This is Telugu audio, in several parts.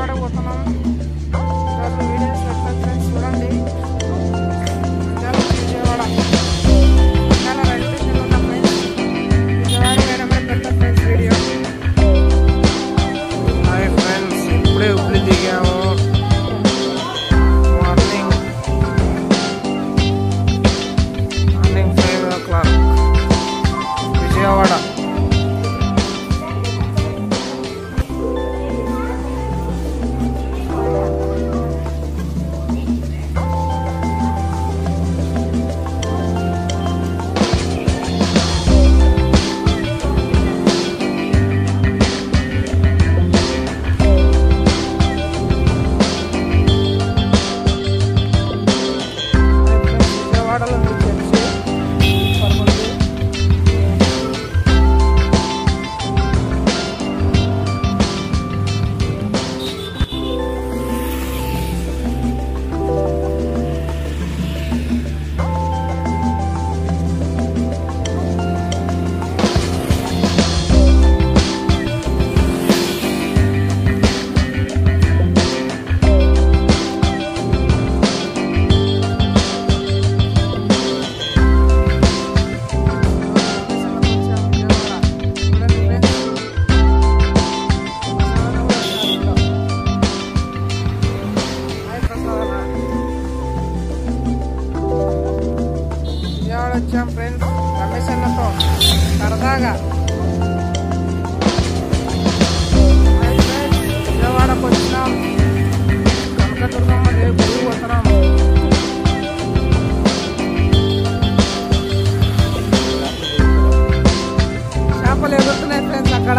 విజయవాడ పోతున్నాం ఈరోజు వీడియోస్ పెడతాను ఫ్రెండ్స్ చూడండి చాలా విజయవాడ చాలా రైల్వే స్టేషన్ ఉన్నాం ఫ్రెండ్స్ విజయవాడ వేయడమే పెడతా ఫ్రెండ్స్ వీడియో హాయ్ ఫ్రెండ్స్ ఇప్పుడే ఉప్పు దిగాము morning morning five o'clock Vijayawada విజయవాడలో ఉంది చర్చి పదకొండు వచ్చాం ఫ్రెండ్స్ రమేష్ అన్నతో సరదాగా హాయ్ ఫ్రెండ్స్, విజయవాడకు వచ్చినాం కనకదుర్గమ్మ దేవి గుడి పోతున్నాం చేపలు ఎగురుతున్నాయి ఫ్రెండ్స్ అక్కడ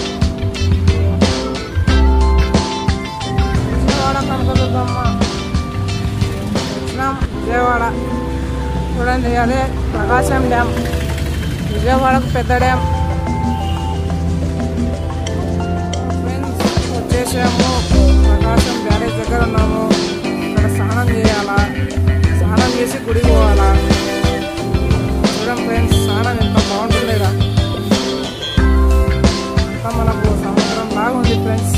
విజయవాడ కనకదుర్గమ్మ వచ్చినాం విజయవాడ చూడండి అదే ప్రకాశం డ్యామ్ విజయవాడకు పెద్ద డ్యామ్ ఫ్రెండ్స్ వచ్చేసాము ప్రకాశం బ్యారేజ్ దగ్గర ఉన్నాము ఇక్కడ స్నానం చేయాలా స్నానం చేసి గుడికి పోవాలా చూడండి ఫ్రెండ్స్ స్నానం ఎంత బాగుంటుంది ఇక్కడ అంతా మనకు సముద్రం లాగా ఉంది ఫ్రెండ్స్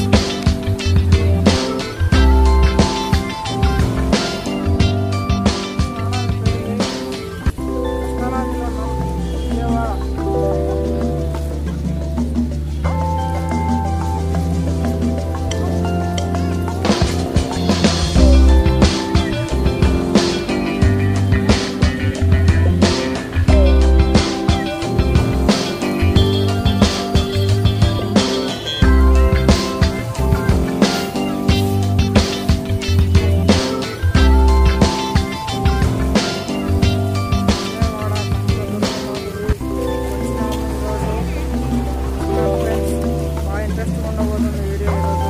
బాగా ఇంట్రెస్ట్ ఉండబోతుంది వీడియో ఈరోజు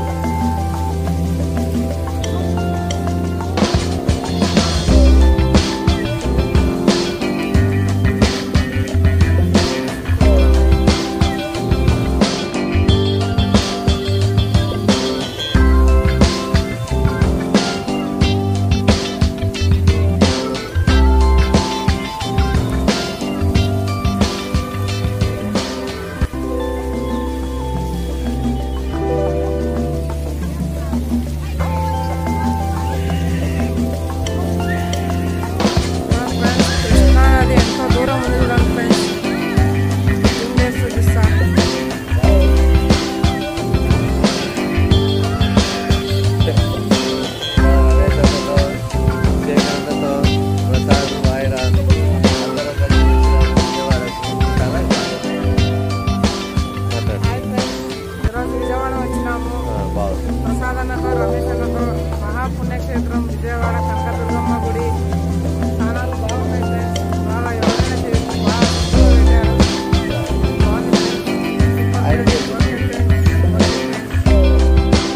ఫ్రెండ్స్ కృష్ణా నది ఎంతో దూరం ఉంది చూడండి ఫ్రెండ్స్ జూమ్ చేసి చూపిస్తా రమేశన్నతో జయకాంతతో ప్రసాద్ వాయిరా అందరం కలిసి వచ్చినాం విజయవాడకు చాలా మాట్లాడు హాయ్ ఫ్రెండ్స్ ఈరోజు విజయవాడ వచ్చినాము ఆ, బాగుంది ప్రసాద్ అన్నతో రమేష్ అన్నతో మహాపుణ్యక్షేత్రం విజయవాడ కనకదుర్గమ్మ గుడి స్థానాలు బాగున్నాయి ఫ్రెండ్స్ బాగా ఎవరైనా చేయొచ్చు బాగా సింపుల్గా పెట్టారు బాగుంది ఫ్రెండ్స్. సూపర్ ఆయన friends. Okay friends. Okay friends.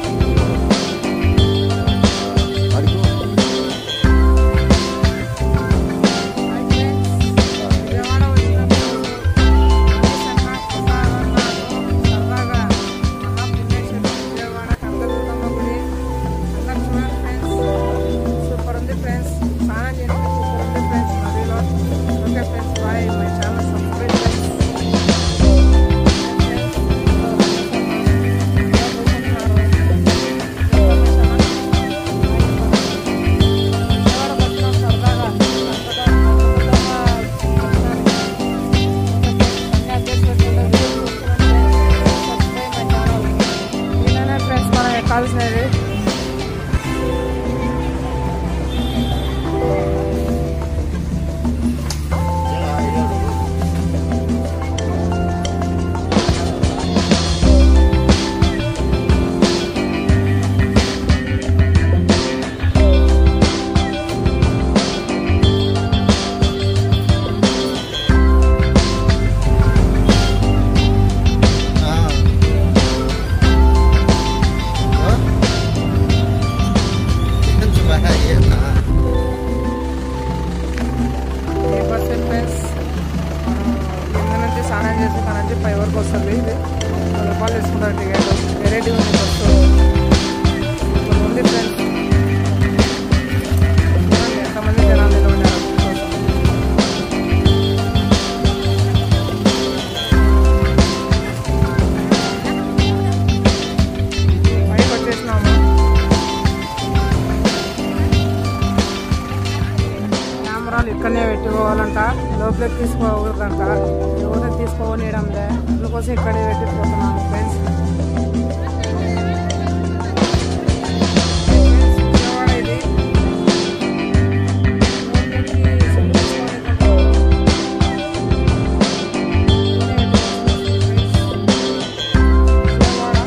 అడుగు హాయ్ ఫ్రెండ్స్ విజయవాడ వచ్చినప్పుడు రమేష్ అన్న ప్రసాద్ అన్నతో సరదాగా మహాపుణ్యక్షేత్రం విజయవాడ కనకదుర్గమ్మ గుడి అందరు చూడండి ఫ్రెండ్స్ సూపర్ ఉంది ఇది పది రూపాయలు తీసుకుంటారు టికెట్ వెరైటీ ఉంది బస్సు సూపర్ ఉంది ఫ్రెండ్స్ చూడండి ఎంతమంది జనాలు నిలబడినారు బస్సు కోసం పైకి వచ్చేసినాము కెమెరాలు ఇక్కడనే పెట్టుకోవాలంట లోపలికి తీసుకోకూడదంట ఎవరు తీసుకోనియడంలే అందుకోసం ఇక్కడే పెట్టిపోతున్నాను ఫ్రెండ్స్ విజయవాడ ఇది. లోపలికి సెల్ తీసుకోనివ్వకుండా విజయవాడ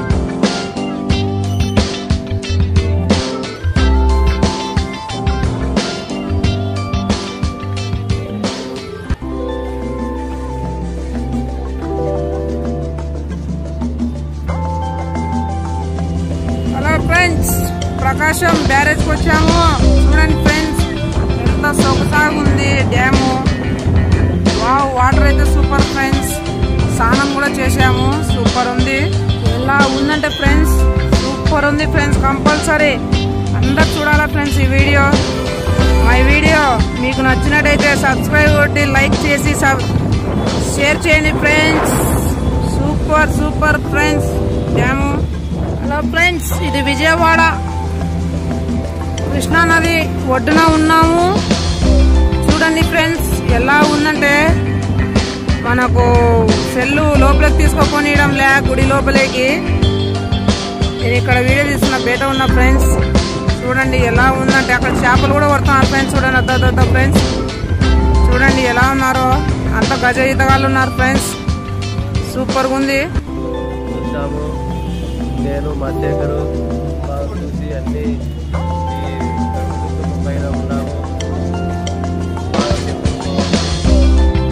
హలో ఫ్రెండ్స్ ప్రకాశం బ్యారేజ్కి వచ్చాము చూడండి ఫ్రెండ్స్ ఎంత సొగసాగా ఉంది డ్యాము వావ్ వాటర్ అయితే సూపర్ ఫ్రెండ్స్ స్నానం కూడా చేసాము సూపర్ ఉంది ఎలా ఉందంటే ఫ్రెండ్స్ సూపర్ ఉంది ఫ్రెండ్స్ కంపల్సరీ అందరు చూడాలా ఫ్రెండ్స్ ఈ వీడియో మా వీడియో మీకు నచ్చినట్టయితే సబ్స్క్రైబ్ కొట్టి లైక్ చేసి సబ్ షేర్ చేయండి friends super super friends dam hello friends ఇది విజయవాడ కృష్ణా నది ఒడ్డున ఉన్నాము చూడండి ఫ్రెండ్స్ ఎలా ఉందంటే మనకు సెల్లు లోపలికి తీసుకోపోనీయడం లే గుడి లోపలికి నేను ఇక్కడ వీడియో తీస్తున్న బయట ఉన్న ఫ్రెండ్స్ చూడండి ఎలా ఉందంటే అక్కడ చేపలు కూడా పడుతున్నారు ఫ్రెండ్స్ చూడండి అద్ద అద్ద ఫ్రెండ్స్ చూడండి ఎలా ఉన్నారో అంత గజ ఈతగాళ్ళు ఉన్నారు ఫ్రెండ్స్ సూపర్గా ఉంది వచ్చాము నేను మా శేఖరు బాగా చూసి అన్ని ఈ కడుపు పైన ఉన్నాము బాగా చెప్పుకోవాలి.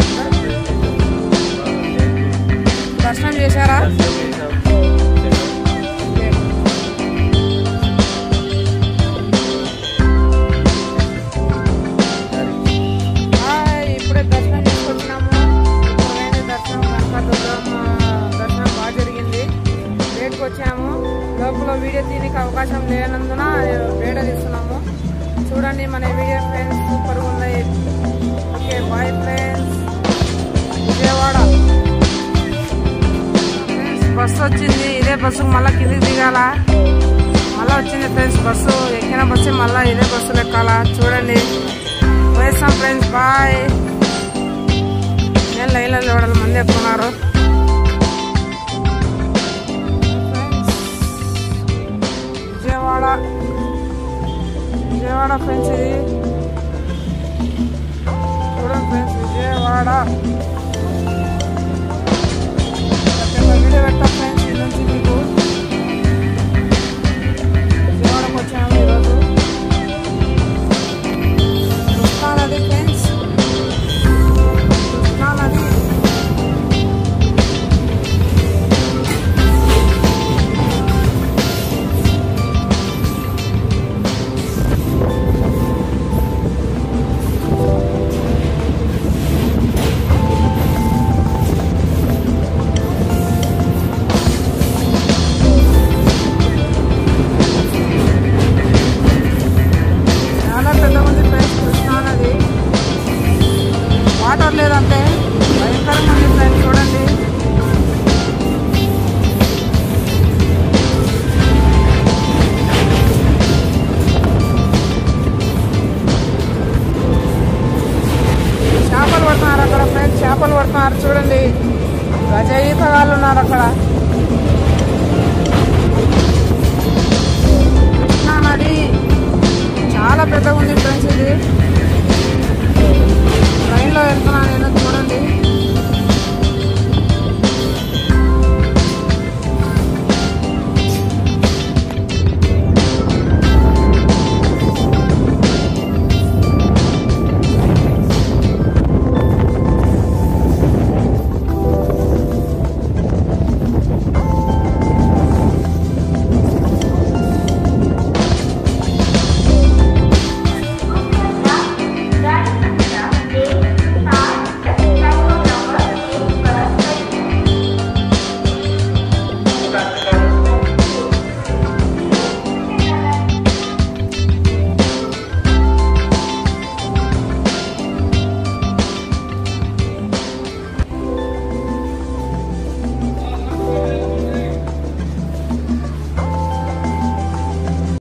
బాగా చేసి దర్శనం చేశారా దర్శనం చేశాం. దానికి హాయ్, ఇప్పుడే దర్శనం చేసుకొచ్చినాము ఇప్పుడైతే దర్శనం కనకదుర్గమ్మ దర్శనం బాగా జరిగింది బయటకు వచ్చాము లోపల వీడియో తీయడానికి అవకాశం లేనందున బయట తీస్తున్నాము చూడండి మన వీడియో ఫ్రెండ్స్ సూపర్గా ఉన్నాయి okay bye friends Vijayawada friends bus వచ్చింది ఇదే బస్సుకు మళ్ళీ కిందికి దిగాల మళ్ళీ వచ్చింది ఫ్రెండ్స్ బస్సు ఎక్కిన బస్సు మళ్ళీ ఇదే బస్సులు ఎక్కాలా చూడండి పోయేస్తాం ఫ్రెండ్స్ బాయ్ నేను లైన్లో చూడాలి మంది ఎక్కున్నారు విజయవాడ విజయవాడ ఫ్రెండ్స్ ఇది చూడండి ఫ్రెండ్స్ విజయవాడ ప్రతి ఒక్క వీడియో పెడతా ఫ్రెండ్స్ ఇది నుంచి మీకు విజయవాడకు వచ్చాము ఈరోజు కృష్ణా నది ఫ్రెండ్స్ కృష్ణా నది చాలా పెద్ద ఉంది ఫ్రెండ్స్ కృష్ణా నది వాటర్ లేదంటే భయంకరంగా ఉంది ఫ్రెండ్స్ చూడండి చేపలు పడుతున్నారు అక్కడ ఫ్రెండ్స్ చేపలు పడుతున్నారు చూడండి గజ ఈత వాళ్ళు ఉన్నారు అక్కడ కృష్ణా నది చాలా పెద్దగా ఉంది ఫ్రెండ్స్ ఇది ట్రైన్లో వెళ్తున్నాను నేను చూడండి